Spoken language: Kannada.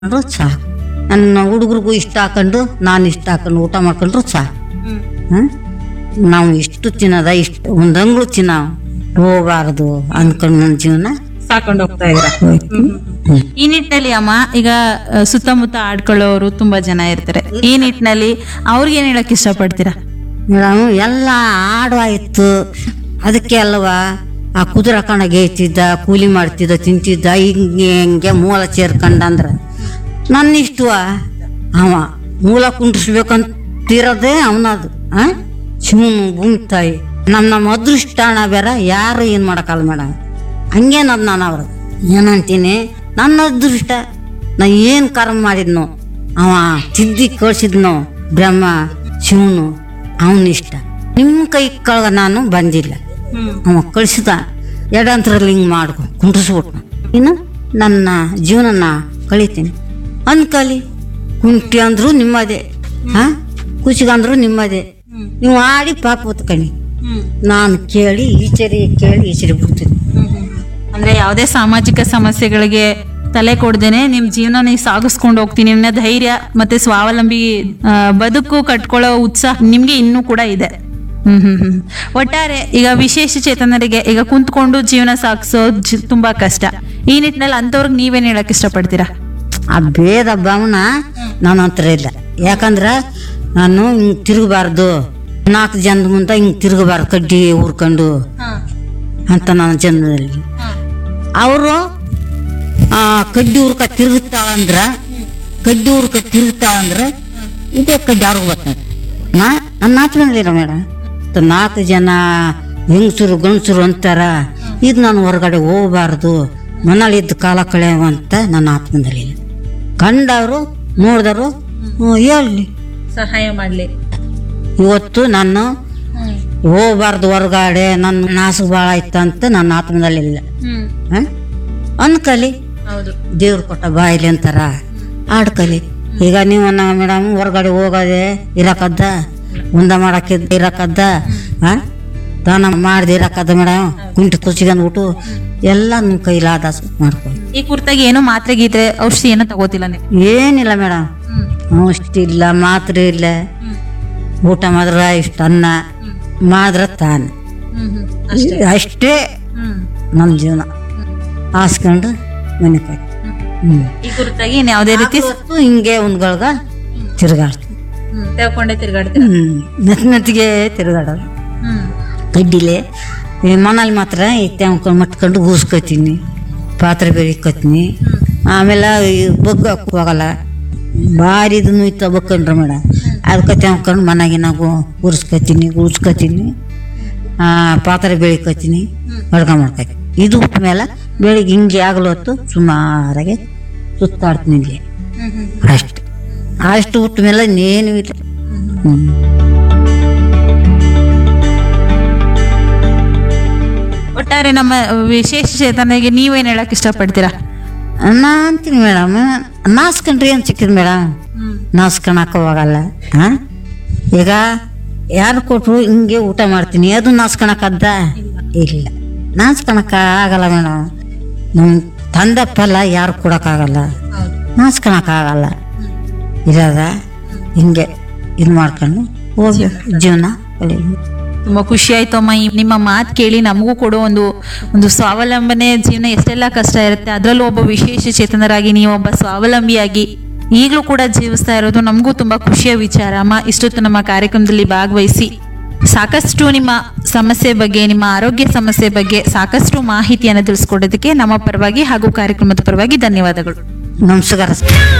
ಮಾಡ್ಕೊಂಡ್ರು ಸಾಕು ನನ್ನ ಹುಡುಗರಿಗೂ ಇಷ್ಟ ಹಾಕೊಂಡು ನಾನು ಇಷ್ಟ ಹಾಕೊಂಡು ಊಟ ಮಾಡ್ಕೊಂಡ್ರು ಸಾಕು ಹ್ಮ್? ನಾವು ಇಷ್ಟು ತಿನ್ನದ ಇಷ್ಟು ಒಂದು ಅಂಗ್ಳು ತಿನ್ನ ಹೋಗಬಾರ್ದು ಅಂದ್ಕೊಂಡು ನನ್ನ ಜೀವನ ಸಾಕೊಂಡು ಹೋಗ್ತಾ ಇದ್ರ ಈ ನಿಟ್ಟಿನಲ್ಲಿ ಅಮ್ಮ ಈಗ ಆ, ಸುತ್ತಮುತ್ತ ಆಡ್ಕೊಳ್ಳೋರು ತುಂಬಾ ಜನ ಇರ್ತಾರೆ ಈ ನಿಟ್ಟಿನಲ್ಲಿ ಅವ್ರಿಗೆ ಏನ್ ಹೇಳಕ್ ಇಷ್ಟಪಡ್ತೀರಾ ಮೇಡಮ್ ಎಲ್ಲ ಆಡವಾಯಿತು ಅದಕ್ಕೆ ಅಲ್ವಾ ಆ ಕುದುರೆ ಹಾಕೊಂಡ ಗೇಯ್ತಿದ್ದ ಕೂಲಿ ಮಾಡ್ತಿದ್ದ ತಿಂತಿದ್ದ ಹಿಂಗೆ ಹಿಂಗೆ ಮೂಲ ಸೇರ್ಕೊಂಡಂದ್ರ ನನ್ನ ಇಷ್ಟವ ಅವ ಮೂಲ ಕುಂಡ್ರಿಸ್ಬೇಕಂತಿರೋದೇ ಅವನದು ಆ ಶಿವನು ಭೂಮಿ ತಾಯಿ ನಮ್ಮ ನಮ್ಮ ಅದೃಷ್ಟಾಣ ಬೇರೆ ಯಾರು ಏನು ಮಾಡೋಕ್ಕಲ್ಲ ಮೇಡಮ್ ಹಂಗೇನದು ನಾನು ಅವ್ರು ಏನಂತೀನಿ ನನ್ನ ಅದೃಷ್ಟ ನಾ ಏನು ಕರ್ಮ ಮಾಡಿದ್ನೋ ಅವ ತಿದ್ದಿ ಕಳ್ಸಿದ್ನೋ ಬ್ರಹ್ಮ ಶಿವನು ಅವನ ಇಷ್ಟ ನಿಮ್ಮ ಕೈ ಕಳ್ಗ ನಾನು ಬಂದಿಲ್ಲ ಅವ ಕಳಿಸಿದ ಎಡಂತರಲ್ಲಿ ಹಿಂಗೆ ಮಾಡ್ಕೊ ಕುಂಡ್ರಿಸ್ಬಿಟ್ನ ಇನ್ನು ನನ್ನ ಜೀವನನ ಕಳಿತೀನಿ ಅನ್ಕಲಿ ಕುಂಟಿ ಅಂದ್ರು ನಿಮ್ಮದೇ ಹಾ ಕುಚಿಗಂದ್ರು ನಿಮ್ಮದೇ ನೀವು ಆಡಿ ಪಾಪ ಹೊತ್ಕಣಿ ನಾನು ಕೇಳಿ ಈಚರಿ ಕೇಳಿ ಈಚರಿ ಬಿಡ್ತೀನಿ ಅಂದ್ರೆ ಯಾವುದೇ ಸಾಮಾಜಿಕ ಸಮಸ್ಯೆಗಳಿಗೆ ತಲೆ ಕೊಡ್ದೇನೆ ನಿಮ್ ಜೀವನ ನೀವು ಸಾಗಿಸ್ಕೊಂಡು ಹೋಗ್ತೀನಿ ಅನ್ನೋ ಧೈರ್ಯ ಮತ್ತೆ ಸ್ವಾವಲಂಬಿ ಆ, ಬದುಕು ಕಟ್ಕೊಳ್ಳೋ ಉತ್ಸಾಹ ನಿಮ್ಗೆ ಇನ್ನೂ ಕೂಡ ಇದೆ ಹ್ಮ್ ಹ್ಮ್ ಹ್ಮ್ ಒಟ್ಟಾರೆ ಈಗ ವಿಶೇಷ ಚೇತನರಿಗೆ ಈಗ ಕುಂತ್ಕೊಂಡು ಜೀವನ ಸಾಗಿಸೋ ಜಿ- ತುಂಬಾ ಕಷ್ಟ ಈ ನಿಟ್ಟಿನಲ್ಲಿ ಅಂತವ್ರಿಗೆ ನೀವೇನ್ ಹೇಳಕ್ ಇಷ್ಟಪಡ್ತೀರಾ ಆ ಭೇದ ಭಾವನ ನನ್ನ ಹತ್ರ ಇಲ್ಲ ಯಾಕಂದ್ರೆ ನಾನು ಹಿಂಗೆ ತಿರುಗಬಾರ್ದು ನಾಲ್ಕು ಜನದ ಮುಂದೆ ಹಿಂಗೆ ತಿರುಗಬಾರ್ದು ಕಡ್ಡಿ ಊರ್ಕೊಂಡು ಅಂತ ನನ್ನ ಜನ್ಮದಲ್ಲಿ ಅವರು ಕಡ್ಡಿ ಊರ್ಕ ತಿರುಗುತ್ತಾಳಂದ್ರ ಕಡ್ಡಿ ಊರ್ಕ ತಿರುಗುತ್ತಾಳಂದ್ರ ಇದೇ ಕಡ್ಡಿ ಅವ್ರಿಗೆ ಬರ್ತದೆ ನಾ ನನ್ನ ಆತ್ಮದಲ್ಲಿರ ಮೇಡಮ್ ನಾಲ್ಕು ಜನ ಹೆಂಗಸರು ಗಂಡಸರು ಅಂತಾರ ಇದು ನಾನು ಹೊರಗಡೆ ಹೋಗಬಾರ್ದು ಮನೇಲಿ ಇದ್ದು ಕಾಲ ಕಳೆಯುವ ಅಂತ ನನ್ನ ಆತ್ಮದಲ್ಲಿ ಕಂಡವರು ನೋಡಿದವರು ಹೇಳಿ ಸಹಾಯ ಮಾಡ್ಲಿ ಇವತ್ತು ನಾನು ಹೋಗಬಾರ್ದು ಹೊರಗಡೆ ನನ್ನ ನಾಸು ಭಾಳ ಆಯ್ತು ಅಂತ ನನ್ನ ಆತ್ಮದಲ್ಲಿ ಇಲ್ಲ ಹ್ಮ್ ಹ? ಅನ್ಕಲಿ ಹೌದು ದೇವ್ರು ಕೊಟ್ಟ ಬಾಯಿಲಿ ಅಂತಾರ ಆಡ್ಕಲಿ ಈಗ ನೀವು ಮೇಡಮ್ ಹೊರಗಡೆ ಹೋಗೋದೆ ಇರಕದ್ದ ಉಂದ ಮಾಡಕ್ಕೆ ಇರಕದ್ದ ಆ? ದಾನ ಮಾಡ್ದೆ ಇರಕದ್ದ ಮೇಡಮ್ ಕುಂಟಿ ಕುಚ್ಕೊಂಡ್ಬಿಟ್ಟು ಎಲ್ಲ ನಿಮ್ಮ ಕೈಲಾದ ಮಾಡ್ಕೊಳ್ಳಿ ಈ ಕುರ್ತಾಗಿ ಏನೋ ಮಾತ್ರೆ ಗೀತ್ರೆ ಔಷಧಿ ಏನೋ ತಗೋತಿಲ್ಲ ನೀವು ಏನಿಲ್ಲ ಮೇಡಮ್ ಅಷ್ಟಿಲ್ಲ ಮಾತ್ರೆ ಇಲ್ಲ ಊಟ ಮಾತ್ರ ಇಷ್ಟ ಅನ್ನ ಮಾದ್ರ ತಾನು ಅಷ್ಟೇ ನಮ್ಮ ಜೀವನ ಹಾಸ್ಕೊಂಡು ಮನೆ ಕೈ ಹ್ಮ್ ಈ ಕುರಿತಾಗಿ ಇನ್ ಯಾವುದೇ ರೀತಿ ಇವತ್ತು ಹಿಂಗೆ ಒಂದ್ಗೊಳಗ ತಿರುಗಾಡ್ತೀನಿ ತಗೊಂಡೆ ತಿರ್ಗಾಡ್ತೀರ ಹ್ಮ್ ಮೆತ್ ಮೆತ್ತಿಗೆ ತಿರುಗಾಡೋದು ಕಡ್ಡಿಲೆ ಈ ಮನೇಲಿ ಮಾತ್ರ ತೆಂಕೊಂಡು ಮಟ್ಕೊಂಡು ಗೂಸ್ಕೊತೀನಿ ಪಾತ್ರೆ ಬೇರಿಕೊತೀನಿ ಆಮೇಲೆ ಈ ಬಗ್ಗಕ್ಕೆ ಹೋಗಲ್ಲ ಭಾರಿ ಇದು ನುಯ್ತ ಬಕ್ಕೊಂಡ್ರೆ ಮೇಡಮ್ ಅದಕ್ಕೆ ತೆಂಕೊಂಡು ಮನೆಗೆ ನಾವು ಉರ್ಸ್ಕೊತೀನಿ ಗೂಸ್ಕೊತೀನಿ ಪಾತ್ರೆ ಬೆಳಿಕೊತೀನಿ ಅಡ್ಗೆ ಮಾಡ್ಕೊತೀನಿ ಇದು ಬಿಟ್ಟ ಮೇಲೆ ಬೆಳಿಗ್ಗೆ ಹಿಂಗೆ ಆಗಲು ಹೊತ್ತು ಸುಮಾರಾಗಿ ಸುತ್ತಾಡ್ತೀನಿ ಇಲ್ಲಿ ಅಷ್ಟೆ ಅಷ್ಟು ಬಿಟ್ಟ ಮೇಲೆ ಇನ್ನೇನು ಇಲ್ಲ ಹ್ಞೂ ಒಟ್ಟಾರೆ ನಮ್ಮ ವಿಶೇಷ ಚೇತನಿಗೆ ನೀವೇನ್ ಹೇಳಕ್ ಇಷ್ಟಪಡ್ತೀರಾ ನಾ ಅಂತೀನಿ ಮೇಡಮ್ ನಾಸ್ಕೊಂಡ್ರಿ ಅಂತ ಸಿಕ್ಕಿದ್ ಮೇಡಮ್ ನಾಸ್ಕೊಳಕ್ಕೆ ಹೋಗಲ್ಲ ಹಾಂ ಈಗ ಯಾರು ಕೊಟ್ರು ಹಿಂಗೆ ಊಟ ಮಾಡ್ತೀನಿ ಅದು ನಾಸ್ಕೊಳಕ್ಕದ್ದ ಇಲ್ಲ ನಾಸ್ಕೊಳಕ ಆಗಲ್ಲ ಮೇಡಮ್ ನಮ್ಮ ತಂದೆ ಫಲ ಯಾರು ಕೊಡೋಕ್ಕಾಗಲ್ಲ ನಾಸ್ಕೊಳಕ್ಕಾಗಲ್ಲ ಇರೋದ ಹಿಂಗೆ ಇದು ಮಾಡ್ಕೊಂಡು ಹೋಗ್ಬೇಕು ಜೀವನ ಕಳೀಬೇಕು ತುಂಬಾ ಖುಷಿ ಆಯ್ತು ಅಮ್ಮ ಈ ನಿಮ್ಮ ಮಾತು ಕೇಳಿ ನಮಗೂ ಕೊಡೋ ಒಂದು ಒಂದು ಸ್ವಾವಲಂಬನೆ ಜೀವನ ಎಷ್ಟೆಲ್ಲ ಕಷ್ಟ ಇರುತ್ತೆ ಅದರಲ್ಲೂ ಒಬ್ಬ ವಿಶೇಷ ಚೇತನರಾಗಿ ನೀವು ಒಬ್ಬ ಸ್ವಾವಲಂಬಿಯಾಗಿ ಈಗಲೂ ಕೂಡ ಜೀವಿಸ್ತಾ ಇರೋದು ನಮಗೂ ತುಂಬಾ ಖುಷಿಯ ವಿಚಾರ ಅಮ್ಮ ಇಷ್ಟೊತ್ತು ನಮ್ಮ ಕಾರ್ಯಕ್ರಮದಲ್ಲಿ ಭಾಗವಹಿಸಿ ಸಾಕಷ್ಟು ನಿಮ್ಮ ಸಮಸ್ಯೆ ಬಗ್ಗೆ ನಿಮ್ಮ ಆರೋಗ್ಯ ಸಮಸ್ಯೆ ಬಗ್ಗೆ ಸಾಕಷ್ಟು ಮಾಹಿತಿಯನ್ನು ತಿಳಿಸ್ಕೊಡೋದಕ್ಕೆ ನಮ್ಮ ಪರವಾಗಿ ಹಾಗೂ ಕಾರ್ಯಕ್ರಮದ ಪರವಾಗಿ ಧನ್ಯವಾದಗಳು ನಮಸ್ಕಾರ